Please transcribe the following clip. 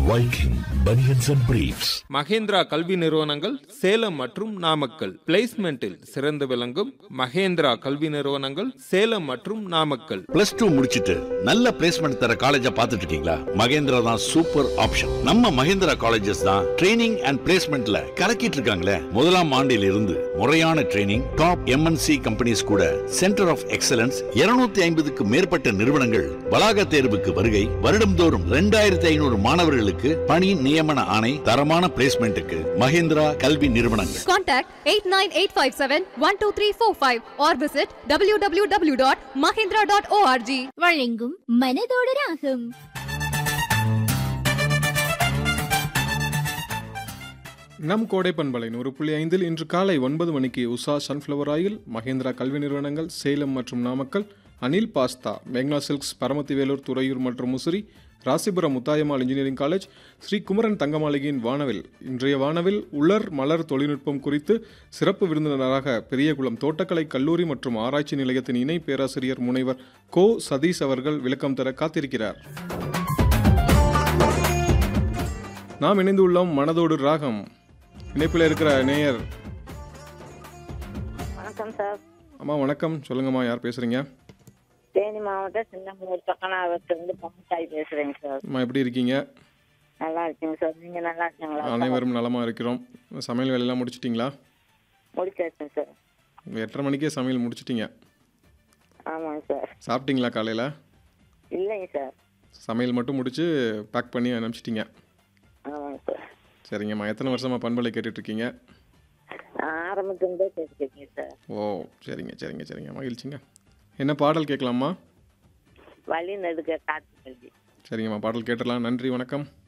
Viking Bunions and Briefs. Mahindra கல்வி நிறுவனங்கள் சேலம் மற்றும் நாமக்கல் பிளேஸ்மெண்டில் சிறந்து விளங்கும் மகேந்திரா கல்வி நிறுவனங்கள் சேலம் மற்றும் நாமக்கல் பிளஸ் டூ முடிச்சிட்டு நல்ல பிளேஸ்மெண்ட் தர காலேஜா பார்த்துட்டு இருக்கீங்களா மகேந்திரா தான் சூப்பர் ஆப்ஷன் நம்ம மகேந்திரா காலேஜஸ் தான் ட்ரைனிங் அண்ட் பிளேஸ்மெண்ட்ல கலக்கிட்டு இருக்காங்களே முதலாம் ஆண்டில் இருந்து முறையான ட்ரைனிங் டாப் எம்என்சி கம்பெனிஸ் கூட சென்டர் ஆஃப் எக்ஸலன்ஸ் 250 ஐம்பதுக்கு மேற்பட்ட நிறுவனங்கள் வளாக தேர்வுக்கு வருகை வருடம்தோறும் ரெண்டாயிரத்தி ஐநூறு மாணவர்களுக்கு பணி நியமன ஆணை தரமான பிளேஸ்மெண்ட்டுக்கு மகேந்திரா கல்வி நிறுவனங்கள் Contact 89857-12345 or visit www.mahindra.org. வழங்கும் மனதோடு ராகம் நம் கோடை பண்பலை நூறு புள்ளி ஐந்தில் இன்று காலை ஒன்பது மணிக்கு உஷா சன்ஃப்ளவர் ஆயில் மகேந்திரா கல்வி நிறுவனங்கள் சேலம் மற்றும் நாமக்கல் அனில் பாஸ்தா மேக்னா சில்க்ஸ் பரமத்தி வேலூர் துறையூர் மற்றும் முசிறி ராசிபுரம் முத்தாயம்மாள் இன்ஜினியரிங் காலேஜ் ஸ்ரீ குமரன் தங்கமாளிகையின் வானவில் இன்றைய வானவில் உலர் மலர் தொழில்நுட்பம் குறித்து சிறப்பு விருந்தினராக பெரியகுளம் தோட்டக்கலை கல்லூரி மற்றும் ஆராய்ச்சி நிலையத்தின் இணை பேராசிரியர் முனைவர் கோ சதீஷ் அவர்கள் விளக்கம் தர காத்திருக்கிறார் நாம் இணைந்து உள்ளோம் மனதோடு ராகம் இணைப்பில் இருக்கிற நேயர் வணக்கம் சார் அம்மா வணக்கம் சொல்லுங்கம்மா யார் பேசுறீங்க தேனி மாவட்டம் சின்னமூர் பக்கனாவத்திலிருந்து பம்சாய் பேசுறேங்க சார் அம்மா எப்படி இருக்கீங்க நல்லா இருக்கீங்க சார் நீங்க நல்லா இருக்கீங்களா அனைவரும் நலமா இருக்கிறோம் சமையல் வேலையெல்லாம் முடிச்சிட்டிங்களா முடிச்சாச்சுங்க சார் எட்டரை மணிக்கே சமையல் முடிச்சிட்டிங்க ஆமாங்க சார் சாப்பிட்டீங்களா காலையில் இல்லைங்க சார் சமையல் மட்டும் முடிச்சு பேக் பண்ணி அனுப்பிச்சிட்டிங்க ஆமாங்க சார் சரிங்கம்மா எத்தனை வருஷமா பண்பலை கேட்டுட்டு இருக்கீங்க நான் ஆரம்பத்துலேருந்தே கேட்டுருக்கீங்க சார் ஓ சரிங்க சரிங்க சரிங்க மகிழ்ச்சிங்க என்ன பாடல் கேட்கலாமா வழி நெடுக்க காத்து கல்வி சரிங்கம்மா பாடல் கேட்டுடலாம் நன்றி வணக்கம்